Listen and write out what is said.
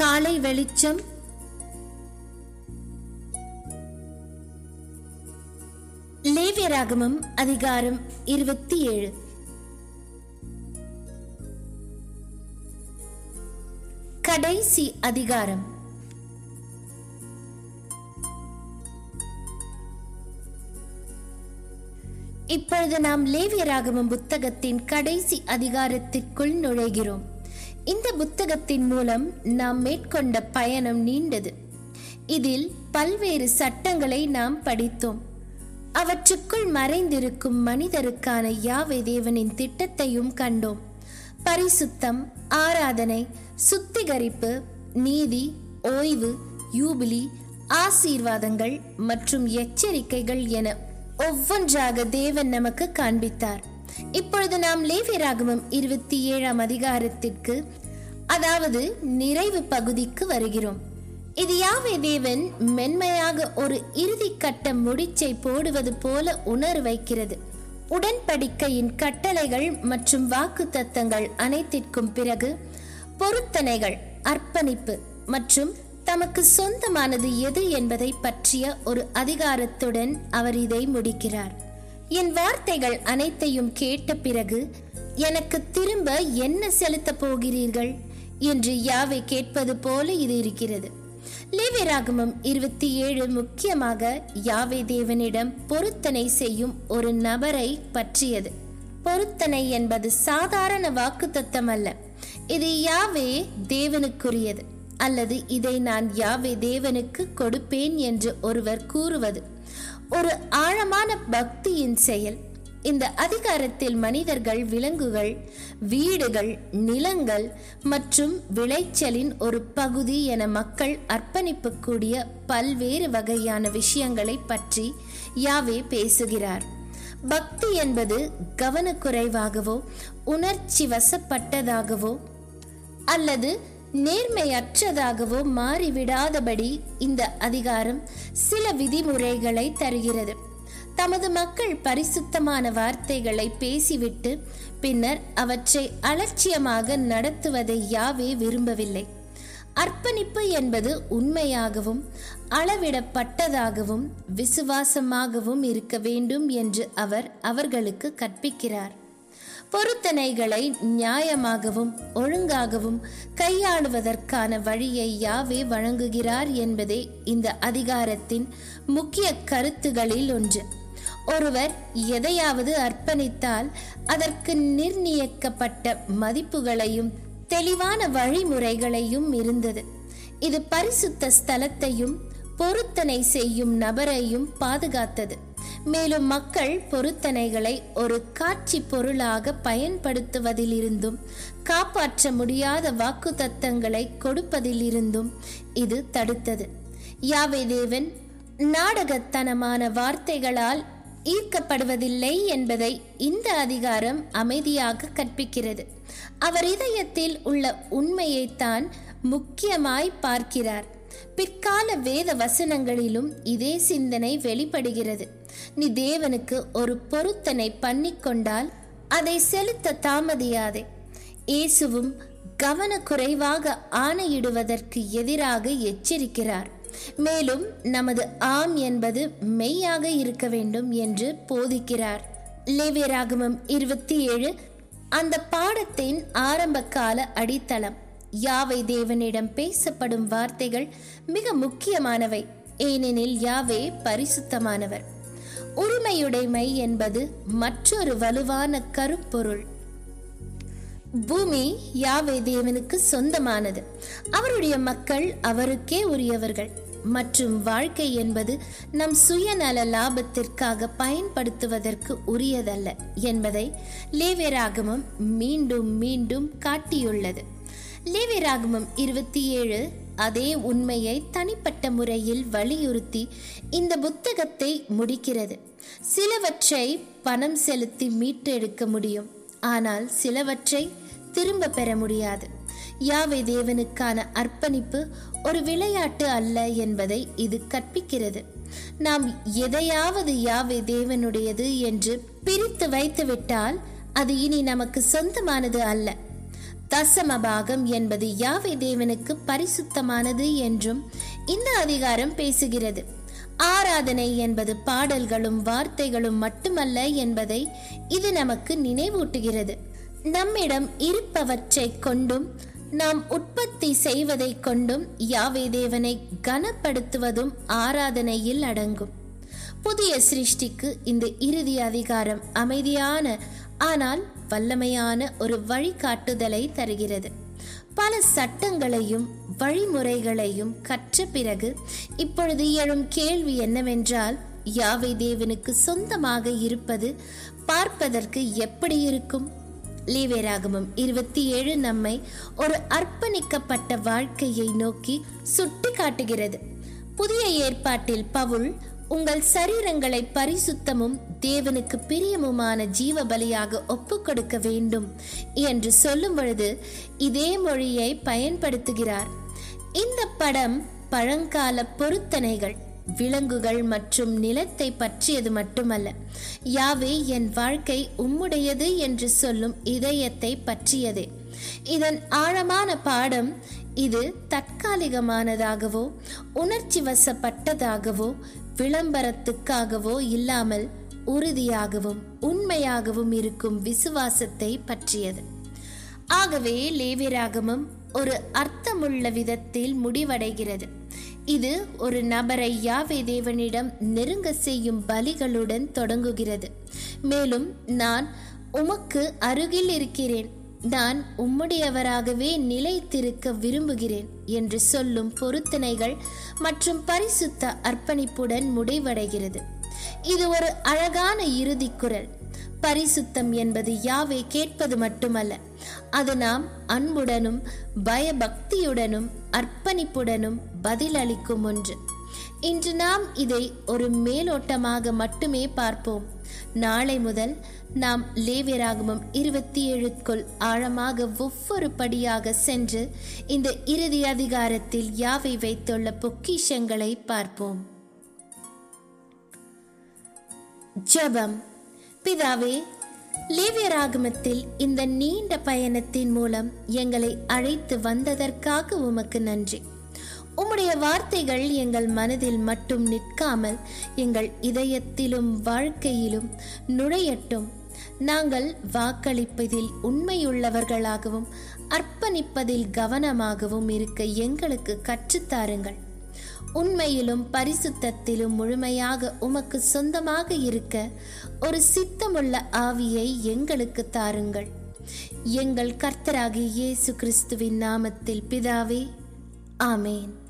காலை வெளிச்சம் லேவியராகமம் அதிகாரம் இருபத்தி ஏழு கடைசி அதிகாரம் இப்பொழுது நாம் லேவியராகமம் புத்தகத்தின் கடைசி அதிகாரத்திற்குள் நுழைகிறோம் இந்த புத்தகத்தின் மூலம் நாம் மேற்கொண்ட பயணம் நீண்டது இதில் பல்வேறு சட்டங்களை நாம் படித்தோம் அவற்றுக்குள் மறைந்திருக்கும் மனிதருக்கான யாவை தேவனின் திட்டத்தையும் கண்டோம் பரிசுத்தம் ஆராதனை சுத்திகரிப்பு நீதி ஓய்வு யூபிலி ஆசீர்வாதங்கள் மற்றும் எச்சரிக்கைகள் என ஒவ்வொன்றாக தேவன் நமக்கு காண்பித்தார் இப்பொழுது நாம் லேவியராகமம் இருபத்தி ஏழாம் அதிகாரத்திற்கு அதாவது நிறைவு பகுதிக்கு வருகிறோம் இது யாவே தேவன் மென்மையாக ஒரு இறுதி கட்ட முடிச்சை போடுவது போல உணர வைக்கிறது உடன்படிக்கையின் கட்டளைகள் மற்றும் வாக்கு தத்தங்கள் அனைத்திற்கும் பிறகு பொருத்தனைகள் அர்ப்பணிப்பு மற்றும் தமக்கு சொந்தமானது எது என்பதை பற்றிய ஒரு அதிகாரத்துடன் அவர் இதை முடிக்கிறார் என் வார்த்தைகள் அனைத்தையும் கேட்ட பிறகு எனக்கு திரும்ப என்ன செலுத்தப் போகிறீர்கள் என்று யாவை கேட்பது போல இது இருக்கிறது லேவியராகமம் இருபத்தி ஏழு முக்கியமாக யாவே தேவனிடம் பொருத்தனை செய்யும் ஒரு நபரை பற்றியது பொருத்தனை என்பது சாதாரண வாக்குத்தத்தம் அல்ல இது யாவே தேவனுக்குரியது அல்லது இதை நான் யாவே தேவனுக்கு கொடுப்பேன் என்று ஒருவர் கூறுவது ஒரு ஆழமான பக்தியின் செயல் இந்த அதிகாரத்தில் மனிதர்கள் விலங்குகள் வீடுகள் நிலங்கள் மற்றும் விளைச்சலின் ஒரு பகுதி என மக்கள் அர்ப்பணிக்கக்கூடிய பல்வேறு வகையான விஷயங்களை பற்றி யாவே பேசுகிறார் பக்தி என்பது கவனக்குறைவாகவோ உணர்ச்சி வசப்பட்டதாகவோ அல்லது நேர்மையற்றதாகவோ மாறிவிடாதபடி இந்த அதிகாரம் சில விதிமுறைகளை தருகிறது தமது மக்கள் பரிசுத்தமான வார்த்தைகளை பேசிவிட்டு பின்னர் அவற்றை அலட்சியமாக நடத்துவதை யாவே விரும்பவில்லை அர்ப்பணிப்பு என்பது உண்மையாகவும் அளவிடப்பட்டதாகவும் விசுவாசமாகவும் இருக்க வேண்டும் என்று அவர் அவர்களுக்கு கற்பிக்கிறார் பொருத்தனைகளை நியாயமாகவும் ஒழுங்காகவும் கையாளுவதற்கான வழியை யாவே வழங்குகிறார் என்பதே இந்த அதிகாரத்தின் முக்கிய கருத்துகளில் ஒன்று ஒருவர் எதையாவது அர்ப்பணித்தால் அதற்கு நிர்ணயிக்கப்பட்ட மதிப்புகளையும் தெளிவான வழிமுறைகளையும் இருந்தது இது பரிசுத்த ஸ்தலத்தையும் பொருத்தனை செய்யும் நபரையும் பாதுகாத்தது மேலும் மக்கள் பொருத்தனைகளை ஒரு காட்சி பொருளாக பயன்படுத்துவதிலிருந்தும் காப்பாற்ற முடியாத வாக்குத்தத்தங்களை கொடுப்பதிலிருந்தும் இது தடுத்தது யாவே தேவன் நாடகத்தனமான வார்த்தைகளால் ஈர்க்கப்படுவதில்லை என்பதை இந்த அதிகாரம் அமைதியாக கற்பிக்கிறது அவர் இதயத்தில் உள்ள உண்மையைத்தான் முக்கியமாய் பார்க்கிறார் பிற்கால வேத வசனங்களிலும் இதே சிந்தனை வெளிப்படுகிறது நீ தேவனுக்கு ஒரு பொருத்தனை பண்ணிக்கொண்டால் அதை செலுத்த தாமதியாதே இயேசுவும் கவனக்குறைவாக ஆணையிடுவதற்கு எதிராக எச்சரிக்கிறார் மேலும் நமது ஆம் என்பது மெய்யாக இருக்க வேண்டும் என்று போதிக்கிறார் லேவியராகமம் இருபத்தி ஏழு அந்த பாடத்தின் ஆரம்ப கால அடித்தளம் யாவை தேவனிடம் பேசப்படும் வார்த்தைகள் மிக முக்கியமானவை ஏனெனில் யாவே பரிசுத்தமானவர் உரிமையுடைமை என்பது மற்றொரு வலுவான கருப்பொருள் பூமி யாவே தேவனுக்கு சொந்தமானது அவருடைய மக்கள் அவருக்கே உரியவர்கள் மற்றும் வாழ்க்கை என்பது நம் சுயநல லாபத்திற்காக பயன்படுத்துவதற்கு உரியதல்ல என்பதை லேவியராகமம் மீண்டும் மீண்டும் காட்டியுள்ளது லேவியராகமம் இருபத்தி ஏழு அதே உண்மையை தனிப்பட்ட முறையில் வலியுறுத்தி இந்த புத்தகத்தை முடிக்கிறது சிலவற்றை பணம் செலுத்தி மீட்டெடுக்க முடியும் ஆனால் சிலவற்றை திரும்ப பெற முடியாது யாவை தேவனுக்கான அர்ப்பணிப்பு ஒரு விளையாட்டு அல்ல என்பதை இது கற்பிக்கிறது நாம் எதையாவது யாவை தேவனுடையது என்று பிரித்து வைத்துவிட்டால் அது இனி நமக்கு சொந்தமானது அல்ல தசமபாகம் என்பது யாவை தேவனுக்கு பரிசுத்தமானது என்றும் இந்த அதிகாரம் பேசுகிறது ஆராதனை என்பது பாடல்களும் வார்த்தைகளும் மட்டுமல்ல என்பதை இது நமக்கு நினைவூட்டுகிறது நம்மிடம் இருப்பவற்றை கொண்டும் நாம் உற்பத்தி செய்வதை கொண்டும் யாவே தேவனை கனப்படுத்துவதும் ஆராதனையில் அடங்கும் புதிய சிருஷ்டிக்கு இந்த இறுதி அதிகாரம் அமைதியான ஆனால் வல்லமையான ஒரு வழிகாட்டுதலை தருகிறது பல சட்டங்களையும் வழிமுறைகளையும் கற்ற பிறகு இப்பொழுது எழும் கேள்வி என்னவென்றால் யாவை தேவனுக்கு சொந்தமாக இருப்பது பார்ப்பதற்கு எப்படி இருக்கும் லீவேராகமம் இருபத்தி ஏழு நம்மை ஒரு அர்ப்பணிக்கப்பட்ட வாழ்க்கையை நோக்கி சுட்டி காட்டுகிறது புதிய ஏற்பாட்டில் பவுல் உங்கள் சரீரங்களை பரிசுத்தமும் தேவனுக்கு பிரியமுமான ஜீவ பலியாக ஒப்பு கொடுக்க வேண்டும் என்று சொல்லும் பொழுது இதே மொழியை பயன்படுத்துகிறார் இந்த படம் பழங்கால பொருத்தனைகள் விலங்குகள் மற்றும் நிலத்தை பற்றியது மட்டுமல்ல யாவே என் வாழ்க்கை உம்முடையது என்று சொல்லும் இதயத்தை பற்றியதே இதன் ஆழமான பாடம் இது தற்காலிகமானதாகவோ உணர்ச்சி வசப்பட்டதாகவோ விளம்பரத்துக்காகவோ இல்லாமல் உறுதியாகவும் உண்மையாகவும் இருக்கும் விசுவாசத்தை பற்றியது ஆகவே லேவியராகமம் ஒரு அர்த்தமுள்ள விதத்தில் முடிவடைகிறது இது ஒரு நபரை யாவே தேவனிடம் நெருங்க செய்யும் பலிகளுடன் தொடங்குகிறது மேலும் நான் உமக்கு அருகில் இருக்கிறேன் நான் உம்முடையவராகவே நிலைத்திருக்க விரும்புகிறேன் என்று சொல்லும் பொருத்தனைகள் மற்றும் பரிசுத்த அர்ப்பணிப்புடன் முடிவடைகிறது இது ஒரு அழகான இறுதி குரல் பரிசுத்தம் என்பது யாவை கேட்பது மட்டுமல்ல அது நாம் அன்புடனும் பயபக்தியுடனும் அர்ப்பணிப்புடனும் பதிலளிக்கும் ஒன்று இன்று நாம் இதை ஒரு மேலோட்டமாக மட்டுமே பார்ப்போம் நாளை முதல் நாம் லேவியராகமம் இருபத்தி ஏழுக்குள் ஆழமாக ஒவ்வொரு படியாக சென்று இந்த இறுதி அதிகாரத்தில் யாவை வைத்துள்ள பொக்கிஷங்களை பார்ப்போம் ஜபம் பிதாவே லேவியராகமத்தில் இந்த நீண்ட பயணத்தின் மூலம் எங்களை அழைத்து வந்ததற்காக உமக்கு நன்றி உம்முடைய வார்த்தைகள் எங்கள் மனதில் மட்டும் நிற்காமல் எங்கள் இதயத்திலும் வாழ்க்கையிலும் நுழையட்டும் நாங்கள் வாக்களிப்பதில் உண்மையுள்ளவர்களாகவும் அர்ப்பணிப்பதில் கவனமாகவும் இருக்க எங்களுக்கு கற்றுத்தாருங்கள் உண்மையிலும் பரிசுத்தத்திலும் முழுமையாக உமக்கு சொந்தமாக இருக்க ஒரு சித்தமுள்ள ஆவியை எங்களுக்கு தாருங்கள் எங்கள் கர்த்தராகிய இயேசு கிறிஸ்துவின் நாமத்தில் பிதாவே ஆமேன்